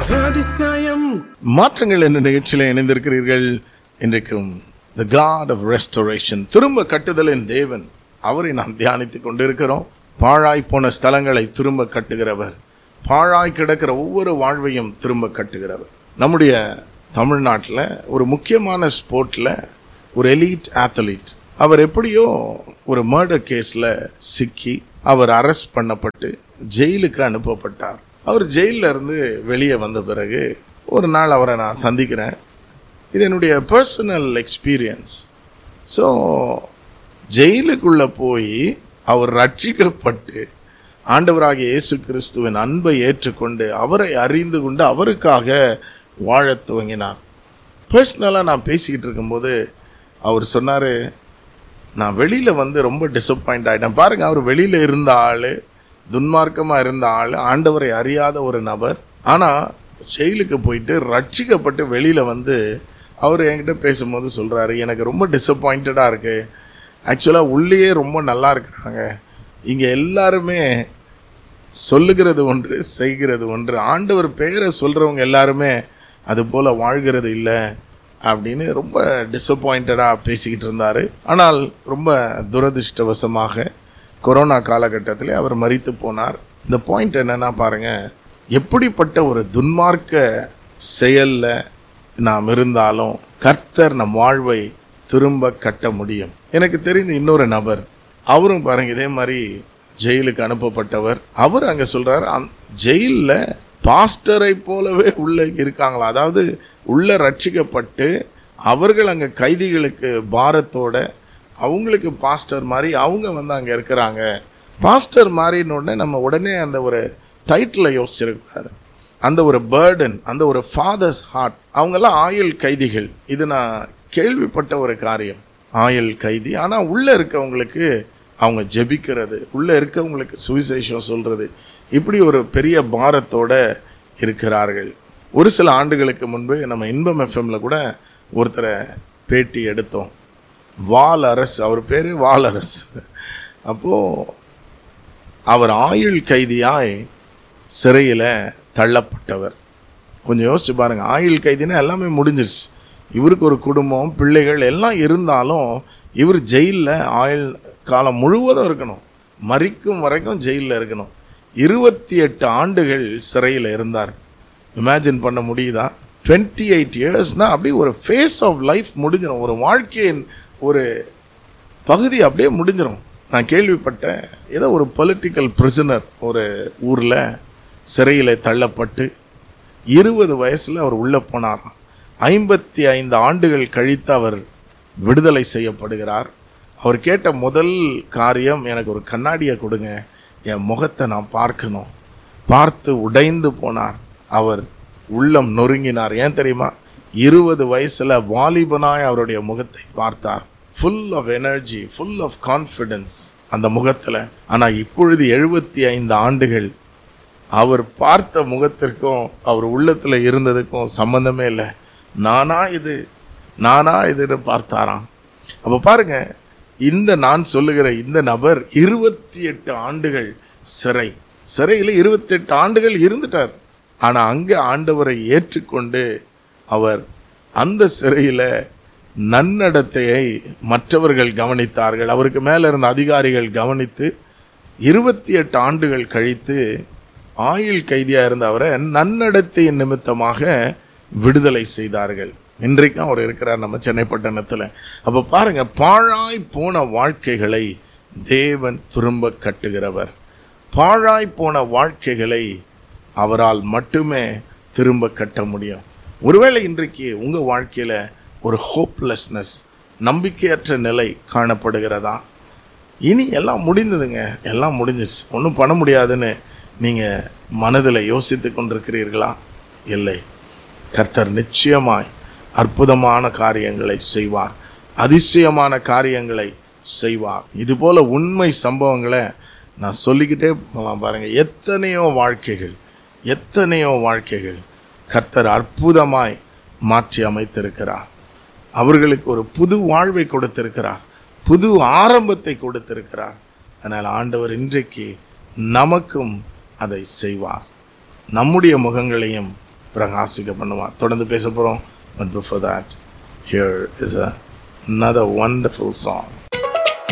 அதிசயம் மாற்றங்கள் என்ற நிகழ்ச்சியில் இணைந்திருக்கிறீர்கள் இன்றைக்கும் த காட் ஆஃப் ரெஸ்டோரேஷன் திரும்ப கட்டுதலின் தேவன் அவரை நாம் தியானித்துக் கொண்டிருக்கிறோம் பாழாய் போன ஸ்தலங்களை திரும்ப கட்டுகிறவர் பாழாய் கிடக்கிற ஒவ்வொரு வாழ்வையும் திரும்ப கட்டுகிறவர் நம்முடைய தமிழ்நாட்டில் ஒரு முக்கியமான ஸ்போர்ட்டில் ஒரு எலீட் ஆத்தலீட் அவர் எப்படியோ ஒரு மர்டர் கேஸில் சிக்கி அவர் அரெஸ்ட் பண்ணப்பட்டு ஜெயிலுக்கு அனுப்பப்பட்டார் அவர் ஜெயில்ல இருந்து வெளியே வந்த பிறகு ஒரு நாள் அவரை நான் சந்திக்கிறேன் இது என்னுடைய பர்சனல் எக்ஸ்பீரியன்ஸ் ஸோ ஜெயிலுக்குள்ளே போய் அவர் ரட்சிக்கப்பட்டு ஆண்டவராகிய இயேசு கிறிஸ்துவின் அன்பை ஏற்றுக்கொண்டு அவரை அறிந்து கொண்டு அவருக்காக வாழத் துவங்கினார் பர்சனலாக நான் பேசிக்கிட்டு இருக்கும்போது அவர் சொன்னார் நான் வெளியில் வந்து ரொம்ப டிசப்பாயிண்ட் ஆகிட்டேன் பாருங்கள் அவர் வெளியில் இருந்த ஆள் துன்மார்க்கமாக இருந்த ஆள் ஆண்டவரை அறியாத ஒரு நபர் ஆனால் ஜெயிலுக்கு போயிட்டு ரட்சிக்கப்பட்டு வெளியில் வந்து அவர் என்கிட்ட பேசும்போது சொல்கிறாரு எனக்கு ரொம்ப டிசப்பாயிண்டடாக இருக்குது ஆக்சுவலாக உள்ளேயே ரொம்ப நல்லா இருக்கிறாங்க இங்கே எல்லாருமே சொல்லுகிறது ஒன்று செய்கிறது ஒன்று ஆண்டவர் பெயரை சொல்கிறவங்க எல்லாருமே அது போல் வாழ்கிறது இல்லை அப்படின்னு ரொம்ப டிசப்பாயிண்டடாக பேசிக்கிட்டு இருந்தார் ஆனால் ரொம்ப துரதிர்ஷ்டவசமாக கொரோனா காலகட்டத்தில் அவர் மறித்து போனார் இந்த பாயிண்ட் என்னன்னா பாருங்கள் எப்படிப்பட்ட ஒரு துன்மார்க்க செயலில் நாம் இருந்தாலும் கர்த்தர் நம் வாழ்வை திரும்ப கட்ட முடியும் எனக்கு தெரிந்த இன்னொரு நபர் அவரும் பாருங்க இதே மாதிரி ஜெயிலுக்கு அனுப்பப்பட்டவர் அவர் அங்கே சொல்றார் அந் ஜெயிலில் பாஸ்டரை போலவே உள்ள இருக்காங்களா அதாவது உள்ள ரட்சிக்கப்பட்டு அவர்கள் அங்கே கைதிகளுக்கு பாரத்தோட அவங்களுக்கு பாஸ்டர் மாதிரி அவங்க வந்து அங்கே இருக்கிறாங்க பாஸ்டர் மாதிரின்னு உடனே நம்ம உடனே அந்த ஒரு டைட்டிலை யோசிச்சிருக்கூடாது அந்த ஒரு பேர்டன் அந்த ஒரு ஃபாதர்ஸ் ஹார்ட் அவங்கெல்லாம் ஆயுள் கைதிகள் இது நான் கேள்விப்பட்ட ஒரு காரியம் ஆயுள் கைதி ஆனால் உள்ளே இருக்கவங்களுக்கு அவங்க ஜெபிக்கிறது உள்ளே இருக்கவங்களுக்கு சுவிசேஷம் சொல்கிறது இப்படி ஒரு பெரிய பாரத்தோட இருக்கிறார்கள் ஒரு சில ஆண்டுகளுக்கு முன்பு நம்ம இன்பம் எஃப்எம்ல கூட ஒருத்தரை பேட்டி எடுத்தோம் வால் அரசு அவர் பேர் வால் அரசு அப்போது அவர் ஆயுள் கைதியாய் சிறையில் தள்ளப்பட்டவர் கொஞ்சம் யோசிச்சு பாருங்க ஆயுள் கைதினா எல்லாமே முடிஞ்சிருச்சு இவருக்கு ஒரு குடும்பம் பிள்ளைகள் எல்லாம் இருந்தாலும் இவர் ஜெயிலில் ஆயுள் காலம் முழுவதும் இருக்கணும் மறிக்கும் வரைக்கும் ஜெயிலில் இருக்கணும் இருபத்தி எட்டு ஆண்டுகள் சிறையில் இருந்தார் இமேஜின் பண்ண முடியுதா டுவெண்ட்டி எயிட் இயர்ஸ்னால் அப்படி ஒரு ஃபேஸ் ஆஃப் லைஃப் முடிஞ்சிடும் ஒரு வாழ்க்கையின் ஒரு பகுதி அப்படியே முடிஞ்சிடும் நான் கேள்விப்பட்டேன் ஏதோ ஒரு பொலிட்டிக்கல் பிரிசனர் ஒரு ஊரில் சிறையில் தள்ளப்பட்டு இருபது வயசில் அவர் உள்ளே போனாராம் ஐம்பத்தி ஐந்து ஆண்டுகள் கழித்து அவர் விடுதலை செய்யப்படுகிறார் அவர் கேட்ட முதல் காரியம் எனக்கு ஒரு கண்ணாடியை கொடுங்க என் முகத்தை நான் பார்க்கணும் பார்த்து உடைந்து போனார் அவர் உள்ளம் நொறுங்கினார் ஏன் தெரியுமா இருபது வயசுல வாலிபனாய் அவருடைய முகத்தை பார்த்தார் full of energy full of confidence அந்த முகத்தில் ஆனால் இப்பொழுது எழுபத்தி ஐந்து ஆண்டுகள் அவர் பார்த்த முகத்திற்கும் அவர் உள்ளத்தில் இருந்ததுக்கும் சம்பந்தமே இல்லை நானா இது நானா இதுன்னு பார்த்தாராம் அப்போ பாருங்க இந்த நான் சொல்லுகிற இந்த நபர் இருபத்தி எட்டு ஆண்டுகள் சிறை சிறையில் இருபத்தி எட்டு ஆண்டுகள் இருந்துட்டார் ஆனால் அங்கே ஆண்டவரை ஏற்றுக்கொண்டு அவர் அந்த சிறையில் நன்னடத்தையை மற்றவர்கள் கவனித்தார்கள் அவருக்கு மேலே இருந்த அதிகாரிகள் கவனித்து இருபத்தி எட்டு ஆண்டுகள் கழித்து ஆயுள் கைதியாக இருந்த அவரை நன்னடத்தையின் நிமித்தமாக விடுதலை செய்தார்கள் இன்றைக்கும் அவர் இருக்கிறார் நம்ம சென்னை பட்டணத்தில் அப்போ பாருங்க பாழாய் போன வாழ்க்கைகளை தேவன் திரும்ப கட்டுகிறவர் பாழாய் போன வாழ்க்கைகளை அவரால் மட்டுமே திரும்ப கட்ட முடியும் ஒருவேளை இன்றைக்கு உங்கள் வாழ்க்கையில் ஒரு ஹோப்லெஸ்னஸ் நம்பிக்கையற்ற நிலை காணப்படுகிறதா இனி எல்லாம் முடிந்ததுங்க எல்லாம் முடிஞ்சிருச்சு ஒன்றும் பண்ண முடியாதுன்னு நீங்கள் மனதில் யோசித்து கொண்டிருக்கிறீர்களா இல்லை கர்த்தர் நிச்சயமாய் அற்புதமான காரியங்களை செய்வார் அதிசயமான காரியங்களை செய்வார் இதுபோல உண்மை சம்பவங்களை நான் சொல்லிக்கிட்டே போகலாம் பாருங்கள் எத்தனையோ வாழ்க்கைகள் எத்தனையோ வாழ்க்கைகள் கர்த்தர் அற்புதமாய் மாற்றி அமைத்திருக்கிறார் அவர்களுக்கு ஒரு புது வாழ்வை கொடுத்திருக்கிறார் புது ஆரம்பத்தை கொடுத்திருக்கிறார் அதனால் ஆண்டவர் இன்றைக்கு நமக்கும் அதை செய்வார் நம்முடைய முகங்களையும் பிரகாசிக்க பண்ணுவார் தொடர்ந்து பேச போகிறோம் but before that here is a another wonderful song